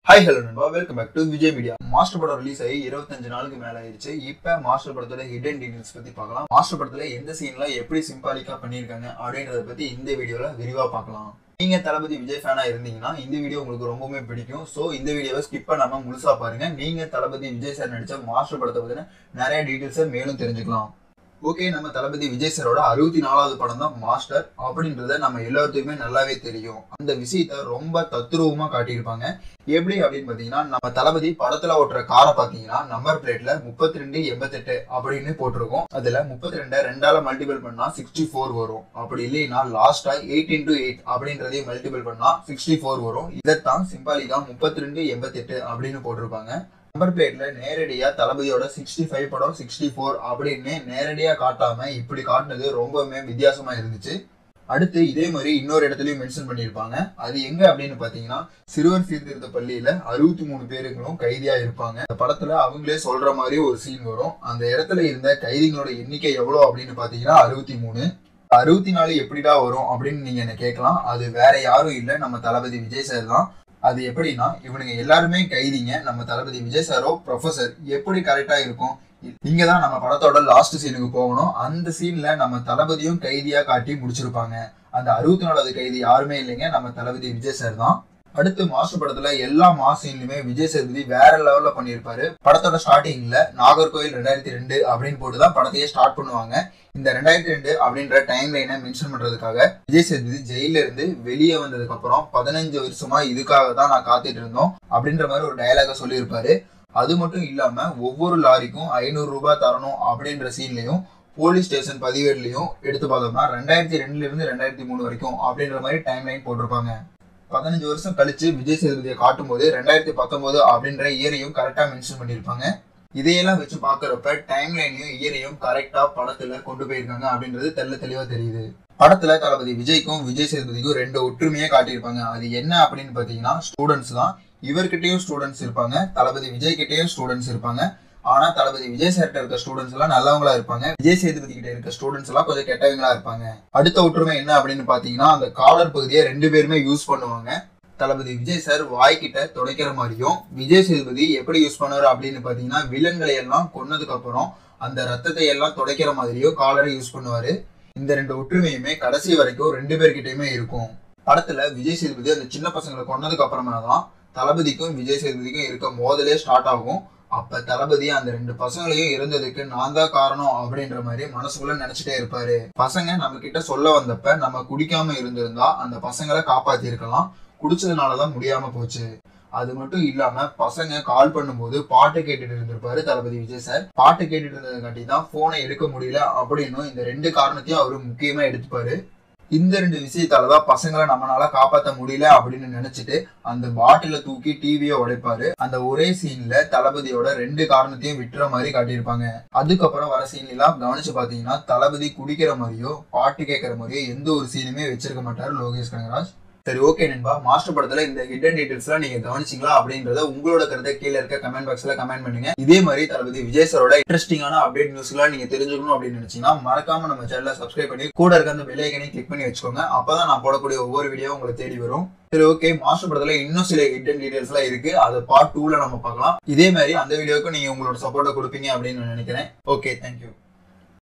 hi hello நண்பா welcome back to Vijay media Master படம் release ஆகி இருபத்தஞ்சு நாளுக்கு மேல ஆயிடுச்சு இப்ப மாஸ்டர் படத்தோட ஹிடன் டீடைல்ஸ் பத்தி பார்க்கலாம் மாஸ்டர் படத்துல எந்த சீன்ல எப்படி சிம்பாலிக்கா பண்ணிருக்காங்க அப்படின்றத பத்தி இந்த வீடியோல விரிவா பார்க்கலாம் நீங்க தளபதி விஜய் ஃபேனா இருந்தீங்கன்னா இந்த வீடியோ உங்களுக்கு ரொம்பவுமே பிடிக்கும் சோ இந்த வீடியோவை ஸ்கிப் பண்ணாம முழுசா பாருங்க நீங்க தளபதி விஜய் சார் நடிச்ச மாஸ்டர் படத்தை பத்தின நிறைய டீடைல்ஸை மேலும் தெரிஞ்சுக்கலாம் ஓகே நம்ம தளபதி விஜய் சாரோட அறுபத்தி நாலாவது படம் தான் மாஸ்டர் அப்படின்றத நம்ம எல்லாத்துக்குமே நல்லாவே தெரியும் அந்த விஷயத்த ரொம்ப தத்ரூபமா காட்டியிருப்பாங்க எப்படி அப்படின்னு பாத்தீங்கன்னா நம்ம தளபதி படத்துல ஓட்டுற காரை பாத்தீங்கன்னா நம்பர் பிளேட்ல முப்பத்தி ரெண்டு எண்பத்தெட்டு அப்படின்னு போட்டிருக்கோம் அதுல முப்பத்தி ரெண்டை ரெண்டால மல்டிபிள் பண்ணா சிக்ஸ்டி ஃபோர் வரும் அப்படி இல்லைன்னா லாஸ்டா எயிட் இன்டூ எயிட் அப்படின்றதையும் மல்டிபிள் பண்ணா சிக்ஸ்டி ஃபோர் வரும் இதைத்தான் சிம்பாலிக்கா முப்பத்தி ரெண்டு எண்பத்தெட்டு அப்படின்னு போட்டிருப்பாங்க நம்பர் பிளேட்ல நேரடியா தளபதியோட சிக்ஸ்டி ஃபைவ் படம் சிக்ஸ்டி ஃபோர் அப்படின்னு நேரடியா காட்டாம இப்படி காட்டினது ரொம்பவுமே வித்தியாசமா இருந்துச்சு அடுத்து இதே மாதிரி இன்னொரு இடத்துலயும் மென்ஷன் பண்ணியிருப்பாங்க அது எங்க அப்படின்னு பாத்தீங்கன்னா சிறுவர் சீர்திருத்த பள்ளியில அறுபத்தி மூணு பேருங்களும் கைதியா இருப்பாங்க அந்த படத்துல அவங்களே சொல்ற மாதிரி ஒரு சீன் வரும் அந்த இடத்துல இருந்த கைதிகளோட எண்ணிக்கை எவ்வளவு அப்படின்னு பாத்தீங்கன்னா அறுபத்தி மூணு அறுபத்தி நாலு எப்படிடா வரும் அப்படின்னு நீங்க என்ன கேட்கலாம் அது வேற யாரும் இல்ல நம்ம தளபதி விஜய் சார் தான் அது எப்படின்னா இவனுங்க எல்லாருமே கைதிங்க நம்ம தளபதி விஜய் சாரோ ப்ரொஃபசர் எப்படி கரெக்டா இருக்கும் இங்க தான் நம்ம படத்தோட லாஸ்ட் சீனுக்கு போகணும் அந்த சீன்ல நம்ம தளபதியும் கைதியா காட்டி முடிச்சிருப்பாங்க அந்த அறுபத்தி நாலாவது கைதி யாருமே இல்லைங்க நம்ம தளபதி விஜய் சார் தான் அடுத்து மாஸ்டர் படத்துல எல்லா மாஸ் சீன்லயுமே விஜய் சேதுபதி வேற லெவல்ல பண்ணியிருப்பாரு படத்தோட ஸ்டார்டிங்ல நாகர்கோவில் ரெண்டாயிரத்தி ரெண்டு அப்படின்னு போட்டு தான் படத்தையே ஸ்டார்ட் பண்ணுவாங்க இந்த ரெண்டாயிரத்தி ரெண்டு அப்படின்ற டைம் லைனை மென்ஷன் பண்றதுக்காக விஜய் சேதுபதி ஜெயில இருந்து வெளியே வந்ததுக்கு அப்புறம் பதினஞ்சு வருஷமா இதுக்காக தான் நான் காத்துட்டு இருந்தோம் அப்படின்ற மாதிரி ஒரு டயலாக சொல்லியிருப்பாரு அது மட்டும் இல்லாம ஒவ்வொரு லாரிக்கும் ஐநூறு ரூபாய் தரணும் அப்படின்ற சீன்லயும் போலீஸ் ஸ்டேஷன் பதிவேடுலயும் எடுத்து பார்த்தோம்னா ரெண்டாயிரத்தி ரெண்டுல இருந்து ரெண்டாயிரத்தி மூணு வரைக்கும் அப்படின்ற மாதிரி டைம் லைன் போட்டிருப்பாங்க பதினஞ்சு வருஷம் கழிச்சு விஜய் சேதுபதியை காட்டும் போது ரெண்டாயிரத்தி பத்தொன்பது அப்படின்ற இயரையும் கரெக்டா மென்ஷன் பண்ணியிருப்பாங்க இதையெல்லாம் வச்சு பாக்குறப்ப டைம் லைனையும் இயரையும் கரெக்டா படத்துல கொண்டு போயிருக்காங்க அப்படின்றது தெல்ல தெளிவா தெரியுது படத்துல தளபதி விஜய்க்கும் விஜய் சேதுபதிக்கும் ரெண்டு ஒற்றுமையே காட்டியிருப்பாங்க அது என்ன அப்படின்னு பாத்தீங்கன்னா ஸ்டூடெண்ட்ஸ் தான் இவர்கிட்டயும் ஸ்டூடெண்ட்ஸ் இருப்பாங்க தளபதி விஜய் கிட்டயும் ஸ்டூடெண்ட்ஸ் இருப்பாங்க ஆனா தளபதி விஜய் சார்ட்ட இருக்க ஸ்டூடெண்ட்ஸ் எல்லாம் நல்லவங்களா இருப்பாங்க விஜய் சேதுபதி கிட்ட இருக்க ஸ்டூடெண்ட்ஸ் எல்லாம் கொஞ்சம் கெட்டவங்களா இருப்பாங்க அடுத்த ஒற்றுமை என்ன அப்படின்னு பாத்தீங்கன்னா அந்த காலர் பகுதியை ரெண்டு பேருமே யூஸ் பண்ணுவாங்க தளபதி விஜய் சார் வாய்க்கிட்ட துடைக்கிற மாதிரியும் விஜய் சேதுபதி எப்படி யூஸ் பண்ணுவாரு அப்படின்னு பாத்தீங்கன்னா வில்லன்களை எல்லாம் கொன்னதுக்கு அப்புறம் அந்த ரத்தத்தை எல்லாம் துடைக்கிற மாதிரியும் காலரை யூஸ் பண்ணுவாரு இந்த ரெண்டு ஒற்றுமையுமே கடைசி வரைக்கும் ரெண்டு பேர்கிட்டயுமே இருக்கும் படத்துல விஜய் சேதுபதி அந்த சின்ன பசங்களை கொன்னதுக்கு அப்புறமா தான் தளபதிக்கும் விஜய் சேதுபதிக்கும் இருக்க மோதலே ஸ்டார்ட் ஆகும் அப்ப தளபதி அந்த ரெண்டு பசங்களையும் இருந்ததுக்கு நான் தான் காரணம் அப்படின்ற மாதிரி மனசுக்குள்ள நினைச்சிட்டே இருப்பாரு பசங்க நம்ம கிட்ட சொல்ல வந்தப்ப நம்ம குடிக்காம இருந்திருந்தா அந்த பசங்களை காப்பாத்தி இருக்கலாம் குடிச்சதுனாலதான் முடியாம போச்சு அது மட்டும் இல்லாம பசங்க கால் பண்ணும்போது பாட்டு கேட்டுட்டு இருந்திருப்பாரு தளபதி விஜய் சார் பாட்டு கேட்டுட்டு இருந்ததுக்காட்டி தான் போனை எடுக்க முடியல அப்படின்னும் இந்த ரெண்டு காரணத்தையும் அவரு முக்கியமா எடுத்துப்பாரு இந்த ரெண்டு விஷயத்தாலதான் பசங்களை நம்மளால காப்பாற்ற முடியல அப்படின்னு நினைச்சிட்டு அந்த பாட்டில தூக்கி டிவியை உடைப்பாரு அந்த ஒரே சீன்ல தளபதியோட ரெண்டு காரணத்தையும் விட்டுற மாதிரி காட்டியிருப்பாங்க அதுக்கப்புறம் வர சீன் எல்லாம் கவனிச்சு பாத்தீங்கன்னா தளபதி குடிக்கிற மாதிரியோ பாட்டு கேட்கிற மாதிரியோ எந்த ஒரு சீனுமே வச்சிருக்க மாட்டாரு லோகேஷ் கனகராஜ் சரி ஓகே நண்பா மாஸ்டர் படத்துல இந்த ஹிடன் டீடைல்ஸ்லாம் நீங்க கவனிச்சிங்களா அப்படின்றத உங்களோட கருத்தை கீழே இருக்க கமெண்ட் பாக்ஸ்ல கமெண்ட் பண்ணுங்க இதே மாதிரி தளபதி விஜய் சாரோட இன்ட்ரெஸ்டிங்கான அப்டேட் நியூஸ்லாம் நீங்க தெரிஞ்சுக்கணும் அப்படின்னு நினைச்சீங்கன்னா மறக்காம நம்ம சேனலை சப்ஸ்கிரைப் பண்ணி கூட இருக்க அந்த பெல்லைக்கனையும் கிளிக் பண்ணி வச்சுக்கோங்க அப்பதான் நான் போடக்கூடிய ஒவ்வொரு வீடியோ உங்களுக்கு தேடி வரும் சரி ஓகே மாஸ்டர் படத்துல இன்னும் சில ஹிடன் டீடைல்ஸ் எல்லாம் இருக்கு அதை பார்ட் டூல நம்ம பார்க்கலாம் இதே மாதிரி அந்த வீடியோக்கு நீங்க உங்களோட சப்போர்ட்டை கொடுப்பீங்க அப்படின்னு நான் நினைக்கிறேன் ஓகே தேங்க்யூ